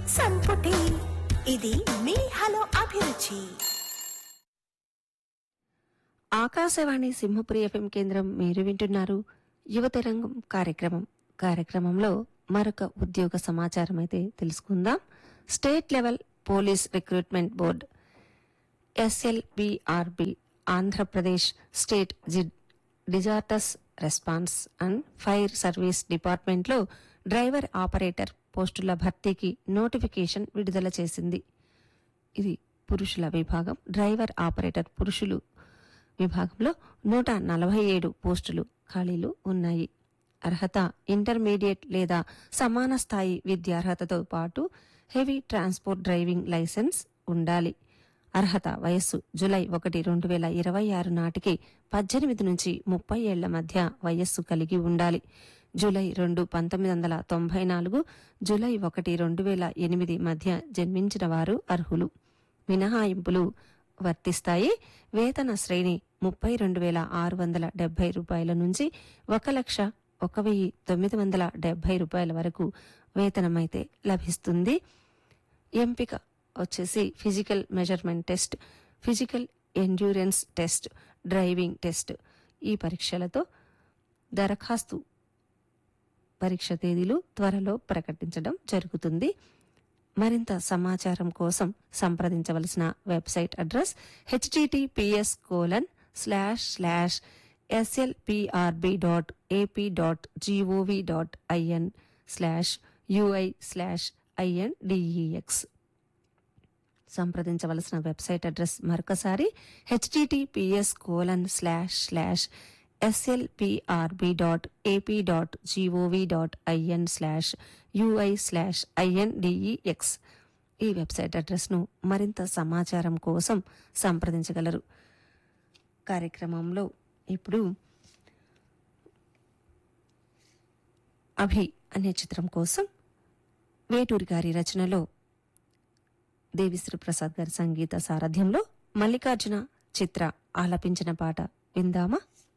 సంపుటి ఇది మీ హలో అభిరుచి ఆకాశవాణి సింహపురి ఎఫ్ఎం కేంద్రం మీరు వింటున్నారు యువతరంగం కార్యక్రమం కార్యక్రమంలో మరొక ఉద్యోగ సమాచారం అయితే తెలుసుకుందాం state level police recruitment board SLPRB Andhra Pradesh state జి- disasters response and fire service డిపార్ట్మెంట్లో డ్రైవర్ ఆపరేటర్ పోస్టుల భర్తీకి నోటిఫికేషన్ విడుదల చేసింది ఇది పురుషుల విభాగం డ్రైవర్ ఆపరేటర్ పురుషులు విభాగంలో నూట నలభై ఏడు పోస్టులు ఖాళీలు ఉన్నాయి అర్హత ఇంటర్మీడియట్ లేదా సమాన స్థాయి విద్యార్హతతో పాటు హెవీ ట్రాన్స్పోర్ట్ డ్రైవింగ్ లైసెన్స్ ఉండాలి అర్హత వయస్సు జులై ఒకటి రెండు వేల ఇరవై ఆరు నాటికి పద్దెనిమిది నుంచి ముప్పై ఏళ్ల మధ్య వయస్సు కలిగి ఉండాలి జూలై రెండు పంతొమ్మిది వందల తొంభై నాలుగు జూలై ఒకటి రెండు వేల ఎనిమిది మధ్య జన్మించిన వారు అర్హులు మినహాయింపులు వర్తిస్తాయి వేతన శ్రేణి ముప్పై రెండు వేల ఆరు వందల డెబ్బై రూపాయల నుంచి ఒక లక్ష ఒక వెయ్యి తొమ్మిది వందల డెబ్బై రూపాయల వరకు వేతనమైతే లభిస్తుంది ఎంపిక వచ్చేసి physical measurement test physical endurance test driving test ఈ పరీక్షలతో దరఖాస్తు పరీక్ష తేదీలు త్వరలో ప్రకటించడం జరుగుతుంది మరింత సమాచారం కోసం సంప్రదించవలసిన website address HTTPS colon slash slash SLPRB dot AP dot gov dot in slash UI slash index సంప్రదించవలసిన వెబ్సైట్ అడ్రస్ మరొకసారి HTTPS colon slash slash SLPRB dot AP dot gov dot in slash UI slash index ఈ website అడ్రస్ను మరింత సమాచారం కోసం సంప్రదించగలరు కార్యక్రమంలో ఇప్పుడు అభి అనే చిత్రం కోసం వేటూరి గారి రచనలో దేవిశ్రీ ప్రసాద్ గారి సంగీత సారథ్యంలో మల్లికార్జున చిత్ర ఆలపించిన పాట విందామా